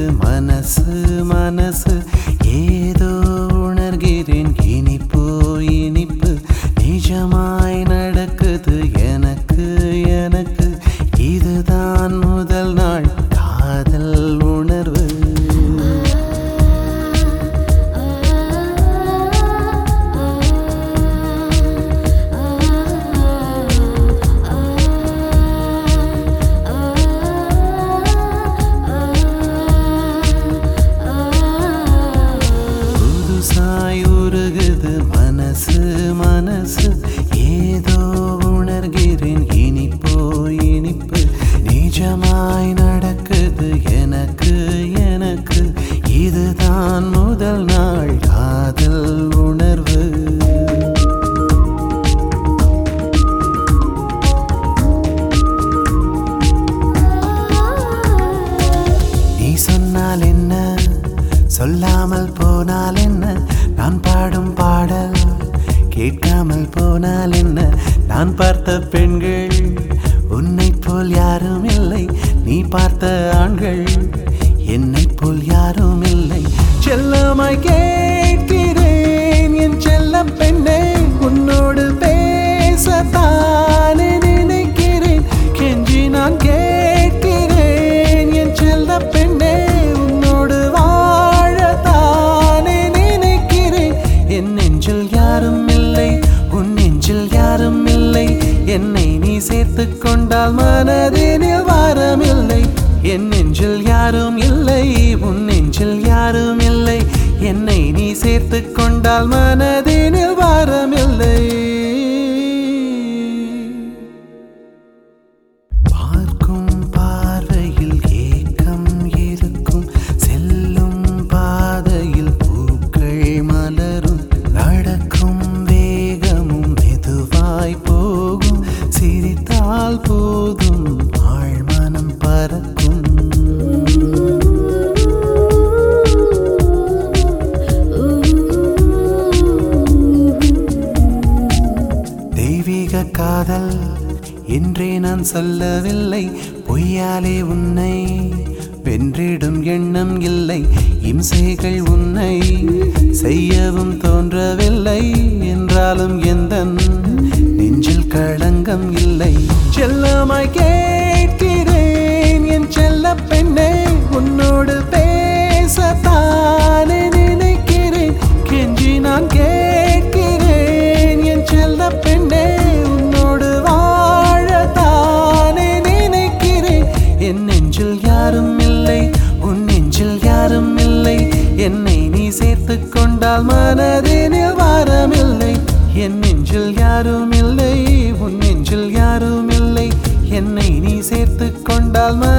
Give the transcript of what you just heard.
மனசு மனசு ஏதோ உணர்கிறேன் இனிப்பு இனிப்பு நிஜமாய் நடக்குது எனக்கு எனக்கு இதுதான் முதல் நாள் காதல் உணர்வு புதுசாய் உருகுது மனசு மனசு ஏதோ உணர்கிறேன் இனிப்போ இனிப்பு நிஜமாய் நடக்குது எனக்கு எனக்கு இதுதான் முதல் நாள் காதல் உணர்வு நீ சொன்னால் என்ன சொல்லாமல் போனால் என்ன நான் பாடும் பாடல் கேட்காமல் போனால் என்ன நான் பார்த்த பெண்கள் உன்னை போல் யாரும் இல்லை நீ பார்த்த ஆண்கள் என்னை போல் யாரும் இல்லை செல்லமாய் கேட்கிறேன் என் செல்ல பெண்ணே உன்னோடு பேசத்தானே நினைக்கிறேன் கெஞ்சி நான் கேட்கிறேன் என் செல்ல பெண்ணே உன்னோடு வாழத்தானே நினைக்கிறேன் என் நெஞ்சில் யாரும் இல்லை உன் நெஞ்சில் யாரும் இல்லை என்னை நீ சேர்த்து கொண்டால் மனதினில் வாரமில்லை என் நெஞ்சில் யாரும் இல்லை உன் நெஞ்சில் யாரும் இல்லை என்னை நீ சேர்த்து கொண்டால் மனதினில் வாரமில்லை பார்க்கும் பார்வையில் ஏக்கம் இருக்கும் செல்லும் பாதையில் பூக்கள் மலரும் நடக்கும் வேகமும் மெதுவாய் போகும் சிரித்தால் போதும் ஆழ்மனம் பறக்கும் தெய்வீக காதல் என்றே நான் சொல்லவில்லை பொய்யாலே உன்னை வென்றிடும் எண்ணம் இல்லை இம்சைகள் உன்னை செய்யவும் தோன்றவில்லை என்றாலும் எந்த நெஞ்சில் களங்கம் இல்லை செல்லமாய் கேட்கிறேன் என் செல்ல பெண்ணே உன்னோடு பேசத்தானே நினைக்கிறேன் கெஞ்சி நான் கேட்கிறேன் என் செல்ல பெண்ணே உன்னோடு வாழத்தானே நினைக்கிறேன் என் நெஞ்சில் யாரும் இல்லை உன் நெஞ்சில் யாரும் இல்லை என்னை நீ சேர்த்து கொண்டால் மனதினில் வாரமில்லை என் நெஞ்சில் யாரும் இல்லை உன் நெஞ்சில் யாரும் இல்லை என்னை நீ சேர்த்து கொண்டால்